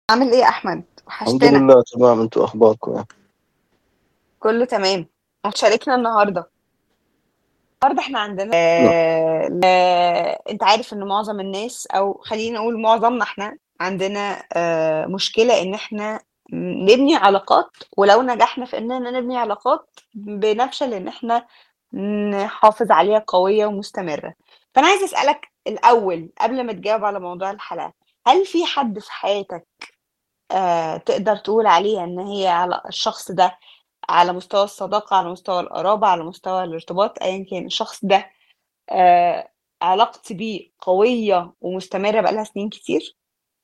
عامل ايه يا احمد الحمد وحشتنا لله تمام انتوا اخباركم إيه؟ كله تمام وشاركنا النهارده النهارده احنا عندنا نعم آه... آه... انت عارف ان معظم الناس او خلينا نقول معظمنا احنا عندنا آه... مشكلة ان احنا نبني علاقات ولو نجحنا في اننا نبني علاقات بنفشل ان احنا نحافظ عليها قوية ومستمرة فانا عايزة اسألك الاول قبل ما تجاوب على موضوع الحلقة هل في حد في حياتك آه... تقدر تقول عليها ان هي على الشخص ده على مستوى الصداقة على مستوى القرابة على مستوى الارتباط أيا كان الشخص ده آه علاقتي بيه قوية ومستمرة بقالها سنين كتير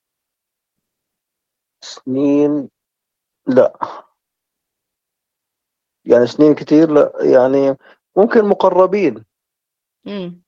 سنين لا يعني سنين كتير لا يعني ممكن مقربين امم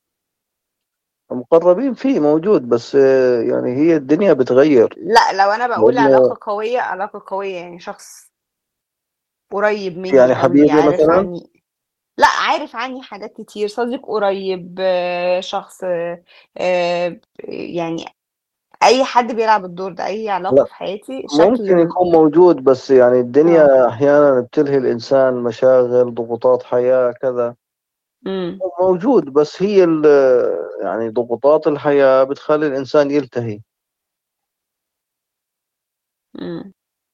مقربين فيه موجود بس آه، يعني هي الدنيا بتغير لا لو أنا بقول لأنه علاقة قوية علاقة قوية يعني شخص قريب مني يعني قوي حبيبي عارف مثلا عني لا عارف عني حاجات كتير صديق قريب آه، شخص آه، آه، يعني أي حد بيلعب الدور ده أي علاقة لا في حياتي ممكن شكل يكون موجود بس يعني اه الدنيا أحيانا بتلهي الإنسان مشاغل ضغوطات حياة كذا امم موجود بس هي ال- يعني ضغوطات الحياة بتخلي الإنسان يلتهي امم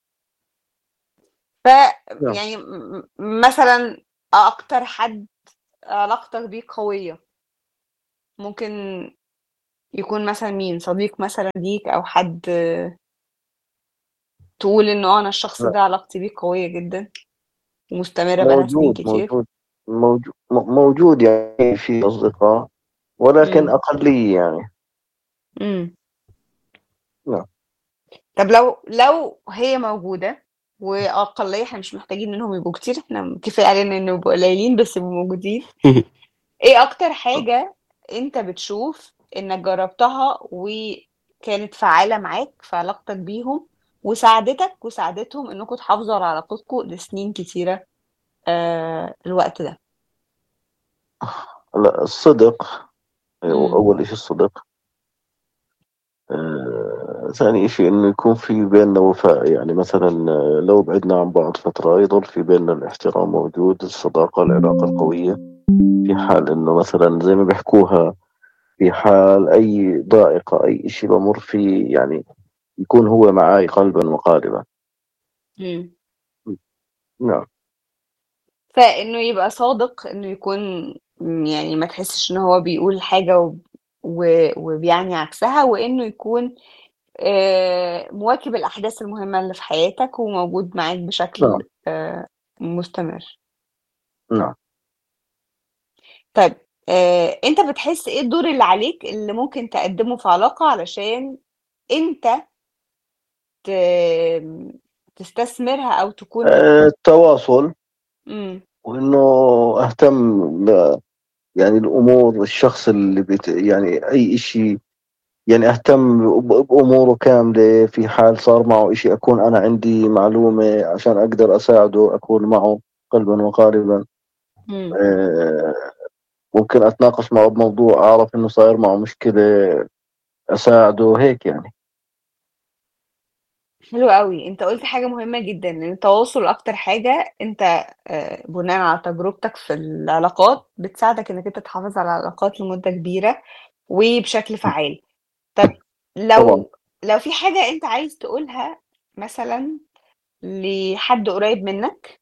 ف نعم يعني م- م- مثلا اكتر حد علاقتك بيه قوية ممكن يكون مثلا مين صديق مثلا ليك او حد تقول انه انا الشخص لا ده علاقتي بيه قوية جدا ومستمرة بقالها سنين موجود كتير موجود موجود موجود يعني في أصدقاء ولكن امم أقلية يعني امم نعم طب لو لو هي موجودة وأقلية احنا مش محتاجين انهم يبقوا كتير احنا كفاية علينا انهم يبقوا قليلين بس يبقوا موجودين ايه اكتر حاجة انت بتشوف انك جربتها وكانت فعالة معاك في علاقتك بيهم وساعدتك وساعدتهم انكم تحافظوا على علاقتكم لسنين كتيرة آه الوقت ده لا الصدق امم أول إشي الصدق آه، ثاني إشي إنه يكون في بيننا وفاء يعني مثلا آه، لو بعدنا عن بعض فترة يضل في بيننا الاحترام موجود الصداقة العلاقة القوية في حال إنه مثلا زي ما بيحكوها في حال أي ضائقة أي إشي بمر فيه يعني يكون هو معاي قلبا وقالبا امم نعم فانه يبقى صادق انه يكون يعني ما تحسش ان هو بيقول حاجة و... و... وبيعني عكسها وانه يكون آه مواكب الاحداث المهمة اللي في حياتك وموجود معاك بشكل نعم آه مستمر نعم طيب آه، انت بتحس ايه الدور اللي عليك اللي ممكن تقدمه في علاقة علشان انت ت- تستثمرها او تكون آه، التواصل مم. وإنه أهتم ب- يعني الأمور الشخص اللي بت يعني أي إشي يعني أهتم ب- بأموره كاملة في حال صار معه إشي أكون أنا عندي معلومة عشان أقدر أساعده أكون معه قلبا وقالبا مم. آه، ممكن أتناقش معه بموضوع أعرف إنه صاير معه مشكلة أساعده هيك يعني حلو قوي انت قلت حاجة مهمة جدا ان التواصل اكتر حاجة انت آه، بناء على تجربتك في العلاقات بتساعدك انك انت تحافظ على العلاقات لمدة كبيرة وبشكل فعال طب طبعا لو لو في حاجة انت عايز تقولها مثلا لحد قريب منك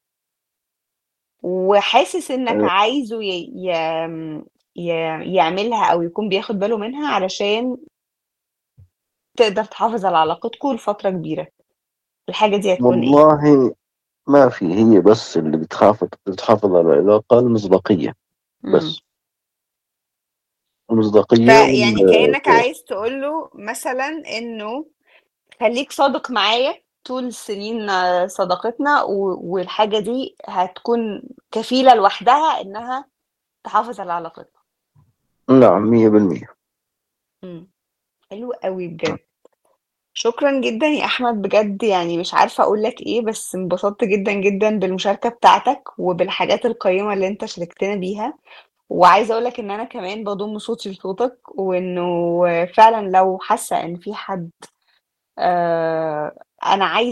وحاسس إنك آه، عايزه ي ي ي يعملها أو يكون بياخد باله منها علشان تقدر تحافظ على علاقتكم لفترة كبيرة، الحاجة دي هتكون إيه؟ والله ما في هي بس اللي بتحافظ بتحافظ على العلاقة المصداقية إمم. بس المصداقية فيعني كأنك والتواصل عايز تقول له مثلًا إنه خلّيك صادق معايا طول سنين صداقتنا و والحاجة دي هتكون كفيلة لوحدها إنها تحافظ على علاقتنا. نعم مية بالمية إمم، حلو أوي بجد. شكرًا جدًا يا أحمد بجد يعني مش عارفة أقول لك إيه، بس انبسطت جدًا، جدًا بالمشاركة بتاعتك وبالحاجات القيّمة اللي أنت شاركتنا بيها، وعايزة أقول لك إن أنا كمان باضُم صوتي لصوتك، وإنه فعلًا لو حاسة إن في حد آآ أنا عايزة